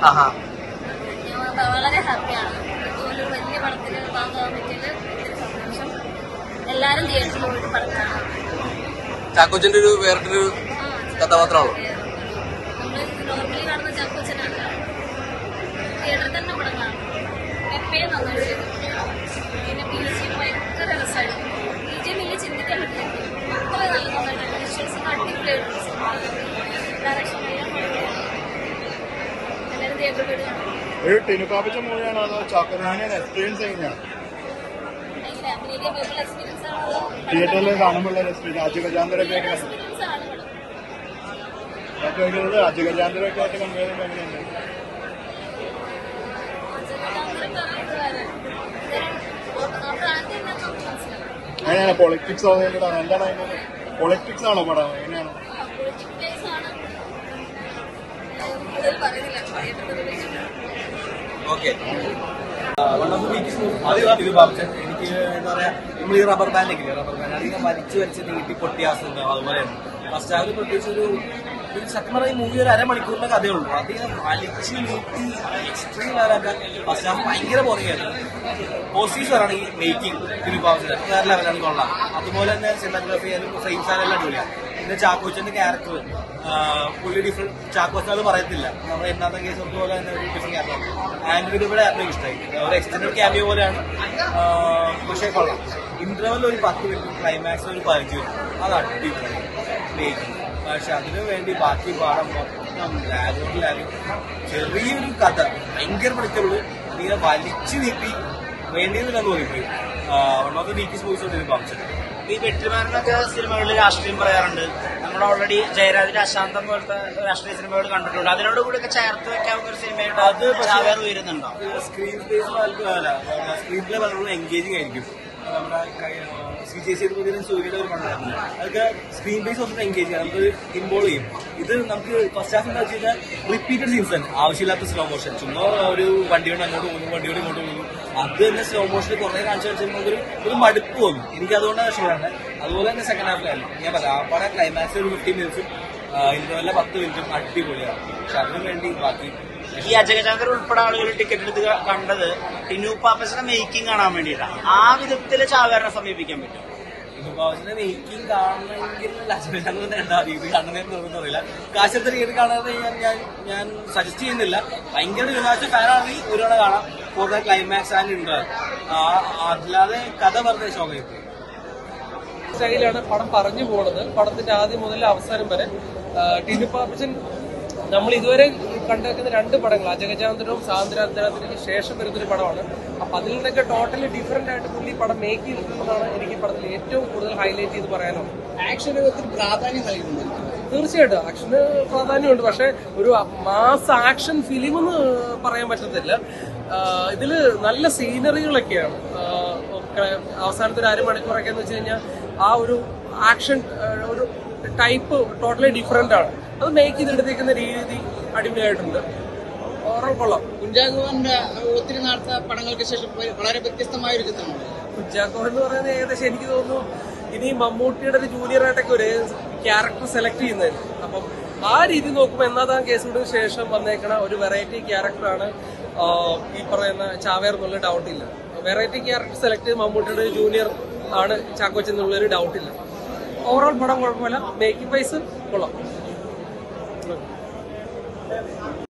ആഹാ ഞാൻ വളരെ ഹാപ്പിയാണ് ഇതുപോലെ ഒരു വലിയ പടത്തിൽ ഭാഗമാകാൻ പറ്റിയത് ഒത്തിരി സന്തോഷം എല്ലാവരും തിയേറ്ററിൽ പോയിട്ട് പടം കാണാം ചാക്കോച്ചന്റെ ഒരു വേറിട്ടൊരു കഥാപാത്രമാണോ നമ്മൾ നോർമലി കാണുന്ന ചാക്കോച്ചനല്ല തിയേറ്ററിൽ തന്നെ പടം കാണാം എപ്പോഴും നന്നായിട്ട് ചെയ്തു പിന്നെ പി എസ് സി ഭയങ്കര രസമായിരുന്നു ബി ജെ വലിയ ചിന്തിക്കാൻ പറ്റില്ല അത്ര നല്ല നന്നായിട്ട് വിഷ്വൽസ് അടിപൊളിയായിരുന്നു ഡയറക്ഷൻ എല്ലാം കുഴപ്പമില്ല. എല്ലാവരും തിയേറ്ററിൽ പോയിട്ട് കാണാം ഒരു ടിനുക്കാപ്പിച്ച മൂവിയാണോ അതോ ചാക്കോനാനിയുടെ എക്സ്പീരിയൻസ് എങ്ങനെയാണ് എങ്ങനെ അഭിനയിക്കാൻ വേണ്ടിയുള്ള എക്സ്പീരിയൻസ് ആണോ തിയേറ്ററിൽ കാണുമ്പോൾ എക്സ്പീരിയൻസ് അജഗജാന്തരൊക്കെ ആയിട്ട് എക്സ്പീരിയൻസ് ആണ് പടം എനിക്ക് തോന്നുന്നത് അജഗജാന്തരൊക്കെ ആയിട്ട് കമ്പയർ ചെയ്യുമ്പോൾ എങ്ങനെയുണ്ട് എങ്ങനെയാണ് പൊളിറ്റിക്സ് ഓറിയന്റഡ് എന്താണ് അതിന്റെ പൊളിറ്റിക്സ് ആണോ പടം എങ്ങനെയാണ് ഓക്കെ ഇത് ബാബുച്ചൻ എനിക്ക് എന്താ പറയാ നമ്മൾ ഈ റബ്ബർ ബാൻഡ് ഒക്കെ റബ്ബർ ബാൻഡ് അതിങ്ങനെ വലിച്ചു വലിച്ച് നീട്ടി പൊട്ടിയാസുണ്ടാവും അതുപോലെയാണ് ഫസ്റ്റ് ഹാവിൽ പ്രത്യേകിച്ച് ഒരു ഒരു സത്യം പറഞ്ഞ ഈ മൂവി ഒരു അരമണിക്കൂറിന്റെ കഥയുള്ളൂ അതിങ്ങനെ വലിച്ചു നീട്ടി എക്സ്ട്രീം ലെവലാക്കാൻ ഫസ്റ്റ് ഹാഫ് ഭയങ്കര ബോറിംഗായിരുന്നു പോസിറ്റീവ്സ് ആണ് ഈ മേക്കിംഗ് ഒരു ബാബുച്ചൻ വേറെ ലെവലാണ് കൊള്ളാം അതുപോലെ തന്നെ സിനിമാറ്റോഗ്രാഫി ആയാലും ഫ്രെയിംസ് ആയാലും അടിപൊളിയാണ് പിന്നെ ചാക്കോച്ചന്റെ ക്യാരക്ടർ പുള്ളി ഡിഫറെന്റ് ചാക്കോച്ചൻ അത് പറയത്തില്ല നമ്മൾ എന്നാത്ത കേസ് പോലെ തന്നെ ഒരു ഡിഫറെന്റ് ക്യാരക്ടർ ആൻഡ് ഇവിടെ എനിക്ക് ഇഷ്ടമായി ഒരു എക്സ്റ്റൻഡ് ക്യാമിയോ പോലെയാണ് ആ, പക്ഷേ കൊള്ളാം ഇന്റർവെൽ ഒരു പത്ത് മിനിറ്റ് ക്ലൈമാക്സ് ഒരു പതിനഞ്ച് മിനിറ്റ് അത് അടിപൊളി മേക്കിംഗ് പക്ഷെ അതിനു വേണ്ടി ബാക്കി പാടം മൊത്തം ലാഗോട്ട് ലാഗ് ചെറിയൊരു കഥ ഭയങ്കര പഠിച്ചുള്ളൂ അതിങ്ങനെ വലിച്ചു നീട്ടി വേണ്ടിയതില്ലെന്ന് തോന്നിപ്പോയി one of the weakest movies ഉണ്ട് ഇത് ഈ വെട്ടിമാരനൊക്കെ സിനിമകളിൽ രാഷ്ട്രീയം പറയാറുണ്ട് നമ്മൾ ഓൾറെഡി ജയരാജിന്റെ അശാന്തം പോലത്തെ രാഷ്ട്രീയ സിനിമകൾ കണ്ടിട്ടുണ്ട് അതിനോട് കൂടിയൊക്കെ ചേർത്ത് വെക്കാവുന്ന ഒരു സിനിമയായിട്ട് അത് പക്ഷേ- ചാവേർ ഉയരുന്നുണ്ടോ സ്ക്രീൻ സ്പേസ് അല്ല സ്ക്രീൻ പ്ലേ വളരെ എൻഗേജിങ് ആയിരിക്കും നമ്മുടെ സി ജെ സി പുതിയ സൂര്യയുടെ ഒരു പണ്ടായിരുന്നു അതൊക്കെ സ്ക്രീൻ ബേസ് ഒന്നും എൻഗേജ് ചെയ്യാം നമുക്ക് ഇൻവോൾവ് ചെയ്യും ഇത് നമുക്ക് ഫസ്റ്റ് ഹാഫ് എന്താ വെച്ച് കഴിഞ്ഞാൽ റിപ്പീറ്റഡ് സീൻസ് തന്നെ ആവശ്യമില്ലാത്ത സ്ലോ മോഷൻ ചുമ്മാ ഒരു വണ്ടി കൊണ്ട് അങ്ങോട്ട് പോകുന്നു വണ്ടി കൊണ്ട് ഇങ്ങോട്ട് പോകുന്നു അത് തന്നെ സ്ലോ മോഷനിൽ കുറെ കാണിച്ചു വെച്ചാൽ ഒരു ഒരു മടുപ്പ് തോന്നും എനിക്ക് അതുകൊണ്ടാണ് ഇഷ്ടപ്പെടുന്നത് അതുപോലെ തന്നെ സെക്കൻഡ് ഹാഫിലായാലും ഞാൻ പറയാം ആ പടം ക്ലൈമാക്സ് ഒരു ഫിഫ്റ്റീൻ മിനിറ്റ്സും ഇന്റർവെല്ല പത്ത് മിനിറ്റും അടിപൊളിയാണ് പക്ഷെ അതിനു വേണ്ടി ബാക്കി ഈ അജയചന്ദ്രൻ ഉൾപ്പെടെ ആളുകൾ ടിക്കറ്റ് എടുത്ത് ക- കണ്ടത് ടിനു പാപ്പസിന്റെ മേക്കിംഗ് കാണാൻ വേണ്ടിയിട്ടാണ് ആ വിധത്തില് ചാവേറിനെ സമീപിക്കാൻ പറ്റും വിഭാവത്തിന്റെ മേക്കിംഗ് കാണണമെങ്കിൽ ലക്ഷ്മിചന്ദ്രൻ തന്നെ ഉണ്ടാവും ഇത് കാണുന്നതെന്ന് തോന്നുന്നു അറിയില്ല കാശത്തെ ടിക്കറ്റ് കാണാതെ ഞാൻ ഞാൻ ഞാൻ സജസ്റ്റ് ചെയ്യുന്നില്ല ഭയങ്കര വിനാശ ഫാനാണെങ്കിൽ ഒരു തവണ കാണാം ഫോർ ദ ക്ലൈമാക്സ് ആൻഡ് ഉണ്ടാകും അല്ലാതെ കഥ വെറുതെ ഷോക്കായി പോയി സ്റ്റൈലാണ് പടം പറഞ്ഞു പോകുന്നത് പടത്തിന്റെ ആദ്യം മുതൽ അവസാനം വരെ ആ, ടിനു പാപ്പച്ചൻ നമ്മൾ ഇതുവരെ കണ്ടേക്കുന്ന രണ്ട് പടങ്ങൾ അജഗജാന്തരവും സ്വാതന്ത്ര്യാന്തരത്തിനു ശേഷം വരുന്നൊരു പടമാണ് അപ്പൊ അതിൽ നിന്നൊക്കെ ടോട്ടലി ഡിഫറെന്റ് ആയിട്ട് പുള്ളി ഈ പടം മേക്ക് ചെയ്തിട്ടുണ്ടെന്നാണ് എനിക്ക് ഈ പടത്തിൽ ഏറ്റവും കൂടുതൽ ഹൈലൈറ്റ് ചെയ്ത് പറയാനുള്ളത് ആക്ഷന് ഒത്തിരി പ്രാധാന്യം നൽകുന്നുണ്ട് തീർച്ചയായിട്ടും ആക്ഷന് പ്രാധാന്യമുണ്ട് പക്ഷെ ഒരു മാസ് ആക്ഷൻ ഫിലിം എന്ന് പറയാൻ പറ്റത്തില്ല ആഹ് ഇതില് നല്ല സീനറികളൊക്കെയാണ് ആഹ് ഒക്കെ അവസാനത്തെ ഒരു അരമണിക്കൂറൊക്കെ എന്ന് വെച്ച് കഴിഞ്ഞാൽ ആ ഒരു ആക്ഷൻ ഒരു ടൈപ്പ് ടോട്ടലി ഡിഫറെന്റ് ആണ് അത് മേക്ക് ചെയ്തെടുത്തേക്കുന്ന രീതി അടിപൊളിയായിട്ടുണ്ട് ഓവറോൾ കൊള്ളാം കുഞ്ചാഗോവന്റെ ഒത്തിരി നാളത്തെ പടങ്ങൾക്ക് ശേഷം വളരെ വ്യത്യസ്തമായ ഒരു ചിത്രമാണ് കുഞ്ചാക്കോ എന്ന് പറയുന്നത് ഏകദേശം എനിക്ക് തോന്നുന്നു ഇനി മമ്മൂട്ടിയുടെ ഒരു ജൂനിയർ ആയിട്ടൊക്കെ ഒരു ക്യാരക്ടർ സെലക്ട് ചെയ്യുന്നതിന് അപ്പം ആ രീതി നോക്കുമ്പോൾ എന്നാതാ കേസിന് ശേഷം വന്നേക്കണ ഒരു വെറൈറ്റി ക്യാരക്ടറാണ് ഈ പറയുന്ന ചാവേർ എന്നുള്ള ഡൗട്ട് ഇല്ല വെറൈറ്റി ക്യാരക്ടർ സെലക്ട് ചെയ്ത് മമ്മൂട്ടിയുടെ ജൂനിയർ ആണ് ചാക്കോച്ചൻ എന്നുള്ളൊരു ഡൗട്ട് ഇല്ല ഓവറോൾ പടം കുഴപ്പമില്ല മേക്കിംഗ് വൈസ് കൊള്ളാം